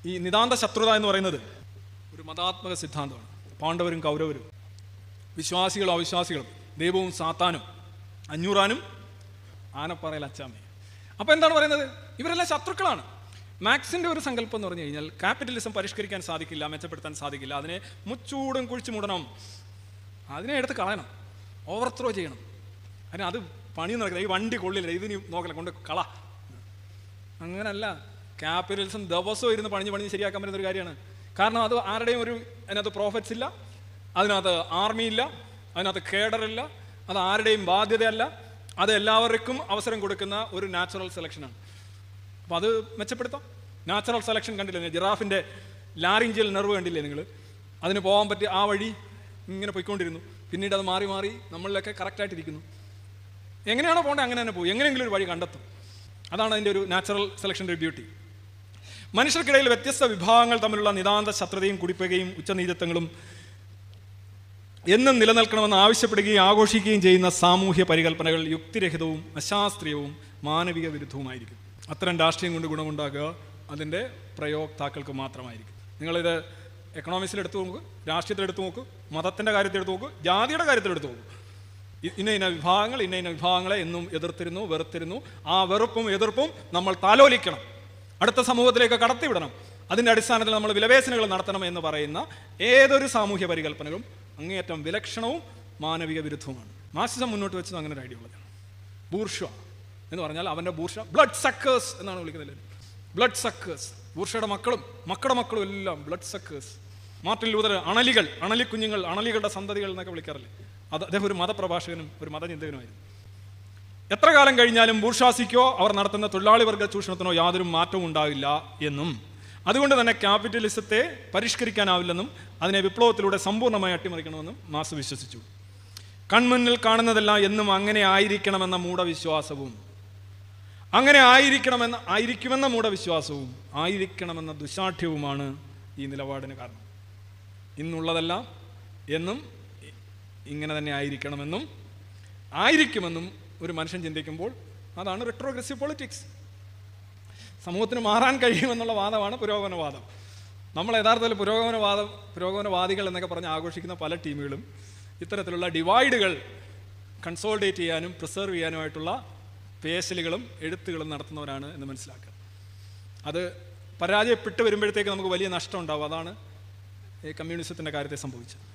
ഈ നിതാന്ത ശത്രുത എന്ന് പറയുന്നത് ഒരു മതാത്മക സിദ്ധാന്തമാണ് പാണ്ഡവരും കൗരവരും വിശ്വാസികളും അവിശ്വാസികളും ദൈവവും സാത്താനും അഞ്ഞൂറാനും ആനപ്പാറയിൽ അച്ചാമ്മയും അപ്പോൾ എന്താണ് പറയുന്നത് ഇവരെല്ലാം ശത്രുക്കളാണ് മാക്സിൻ്റെ ഒരു സങ്കല്പം എന്ന് പറഞ്ഞു കഴിഞ്ഞാൽ ക്യാപിറ്റലിസം പരിഷ്കരിക്കാൻ സാധിക്കില്ല മെച്ചപ്പെടുത്താൻ സാധിക്കില്ല അതിനെ മുച്ചൂടും കുഴിച്ചു മൂടണം അതിനെ എടുത്ത് കളയണം ഓവർത്രോ ചെയ്യണം അതിന് അത് പണി നടക്കില്ല ഈ വണ്ടി കൊള്ളില്ല ഇതിന് നോക്കല കൊണ്ട് കള അങ്ങനല്ല ക്യാപിറ്റലിസം ദിവസവും ഇരുന്ന് പണിഞ്ഞ് പണിഞ്ഞ് ശരിയാക്കാൻ പറ്റുന്ന ഒരു കാര്യമാണ് കാരണം അത് ആരുടെയും ഒരു അതിനകത്ത് പ്രോഫിറ്റ്സ് ഇല്ല അതിനകത്ത് ആർമി ഇല്ല അതിനകത്ത് കേഡറില്ല അത് ആരുടെയും ബാധ്യതയല്ല അത് എല്ലാവർക്കും അവസരം കൊടുക്കുന്ന ഒരു നാച്ചുറൽ സെലക്ഷനാണ് അപ്പോൾ അത് മെച്ചപ്പെടുത്താം നാച്ചുറൽ സെലക്ഷൻ കണ്ടില്ലേ ജിറാഫിൻ്റെ ലാറിഞ്ചിയൽ നെർവ് കണ്ടില്ലേ നിങ്ങൾ അതിന് പോകാൻ പറ്റിയ ആ വഴി ഇങ്ങനെ പോയിക്കൊണ്ടിരുന്നു പിന്നീട് അത് മാറി മാറി നമ്മളിലൊക്കെ കറക്റ്റായിട്ടിരിക്കുന്നു എങ്ങനെയാണോ പോകേണ്ടത് അങ്ങനെ തന്നെ പോകും എങ്ങനെയെങ്കിലും ഒരു വഴി കണ്ടെത്തും അതാണ് അതിൻ്റെ ഒരു നാച്ചുറൽ സെലക്ഷൻ്റെ ബ്യൂട്ടി മനുഷ്യർക്കിടയിൽ വ്യത്യസ്ത വിഭാഗങ്ങൾ തമ്മിലുള്ള നിതാന്ത ശത്രുതയും കുടിപ്പകയും ഉച്ചനീചത്വങ്ങളും എന്നും നിലനിൽക്കണമെന്ന് ആവശ്യപ്പെടുകയും ആഘോഷിക്കുകയും ചെയ്യുന്ന സാമൂഹ്യ പരികല്പനകൾ യുക്തിരഹിതവും അശാസ്ത്രീയവും മാനവിക വിരുദ്ധവുമായിരിക്കും അത്തരം രാഷ്ട്രീയം കൊണ്ട് ഗുണമുണ്ടാകുക അതിൻ്റെ പ്രയോക്താക്കൾക്ക് മാത്രമായിരിക്കും നിങ്ങളിത് എക്കണോമിക്സിൽ എടുത്തു നോക്കൂ രാഷ്ട്രീയത്തിൽ എടുത്തു നോക്കൂ മതത്തിൻ്റെ കാര്യത്തിൽ എടുത്തു നോക്കൂ ജാതിയുടെ കാര്യത്തിൽ എടുത്തു നോക്കൂ ഇ- ഇന്ന ഇന്ന വിഭാഗങ്ങൾ ഇന്ന ഇന്ന വിഭാഗങ്ങളെ എന്നും എതിർത്തിരുന്നു വെറുത്തിരുന്നു ആ വെറുപ്പും എതിർപ്പും നമ്മൾ താലോലിക്കണം അടുത്ത സമൂഹത്തിലേക്ക് കടത്തിവിടണം അതിൻ്റെ അടിസ്ഥാനത്തിൽ നമ്മൾ വിലപേശനകൾ നടത്തണം എന്ന് പറയുന്ന ഏതൊരു സാമൂഹ്യ പരികല്പനകളും അങ്ങേയറ്റം വിലക്ഷണവും മാനവിക വിരുദ്ധവുമാണ് മാർക്സിസം മുന്നോട്ട് വെച്ചത് അങ്ങനെ ഒരു ഐഡിയ ഉള്ളതാണ് ബൂർഷ എന്ന് പറഞ്ഞാൽ അവൻ്റെ ബൂർഷ ബ്ലഡ് സക്കേഴ്സ് എന്നാണ് വിളിക്കുന്നത് ബ്ലഡ് സക്കേഴ്സ് ബൂർഷയുടെ മക്കളും മക്കളുടെ മക്കളും എല്ലാം ബ്ലഡ് സക്കേഴ്സ് മാർട്ടിൻ ലൂതർ അണലികൾ അണലി കുഞ്ഞുങ്ങൾ അണലികളുടെ സന്തതികൾ എന്നൊക്കെ വിളിക്കാറില്ലേ അത് അദ്ദേഹം ഒരു മതപ്രഭാഷകനും ഒരു മതചിന്തകനുമായിരുന്നു എത്ര കാലം കഴിഞ്ഞാലും ബൂർഷാസിക്കോ അവർ നടത്തുന്ന തൊഴിലാളി വർഗ ചൂഷണത്തിനോ യാതൊരു മാറ്റവും ഉണ്ടാവില്ല എന്നും അതുകൊണ്ട് തന്നെ ക്യാപിറ്റലിസത്തെ പരിഷ്കരിക്കാനാവില്ലെന്നും അതിനെ വിപ്ലവത്തിലൂടെ സമ്പൂർണ്ണമായി അട്ടിമറിക്കണമെന്നും മാസ് വിശ്വസിച്ചു കൺമുന്നിൽ കാണുന്നതെല്ലാം എന്നും അങ്ങനെ ആയിരിക്കണമെന്ന മൂഢവിശ്വാസവും അങ്ങനെ ആയിരിക്കണമെന്ന ആയിരിക്കുമെന്ന മൂഢവിശ്വാസവും ആയിരിക്കണമെന്ന ദുശാഠ്യവുമാണ് ഈ നിലപാടിന് കാരണം ഇന്നുള്ളതെല്ലാം എന്നും ഇ- ഇങ്ങനെ തന്നെ ആയിരിക്കണമെന്നും ആയിരിക്കുമെന്നും ഒരു മനുഷ്യൻ ചിന്തിക്കുമ്പോൾ അതാണ് റിട്രോഗ്രസീവ് പൊളിറ്റിക്സ് സമൂഹത്തിന് മാറാൻ കഴിയുമെന്നുള്ള വാദമാണ് പുരോഗമനവാദം നമ്മൾ യഥാർത്ഥത്തിൽ പുരോഗമനവാദം പുരോഗമനവാദികൾ എന്നൊക്കെ പറഞ്ഞ് ആഘോഷിക്കുന്ന പല ടീമുകളും ഇത്തരത്തിലുള്ള ഡിവൈഡുകൾ കൺസോൾഡേറ്റ് ചെയ്യാനും പ്രിസർവ് ചെയ്യാനുമായിട്ടുള്ള പേശലുകളും എഴുത്തുകളും നടത്തുന്നവരാണ് എന്ന് മനസ്സിലാക്കുക അത് പരാജയപ്പെട്ട് വരുമ്പോഴത്തേക്ക് നമുക്ക് വലിയ നഷ്ടം ഉണ്ടാവും അതാണ് ഈ കമ്മ്യൂണിസത്തിൻ്റെ കാര്യത്തെ സംഭവിച്ചത്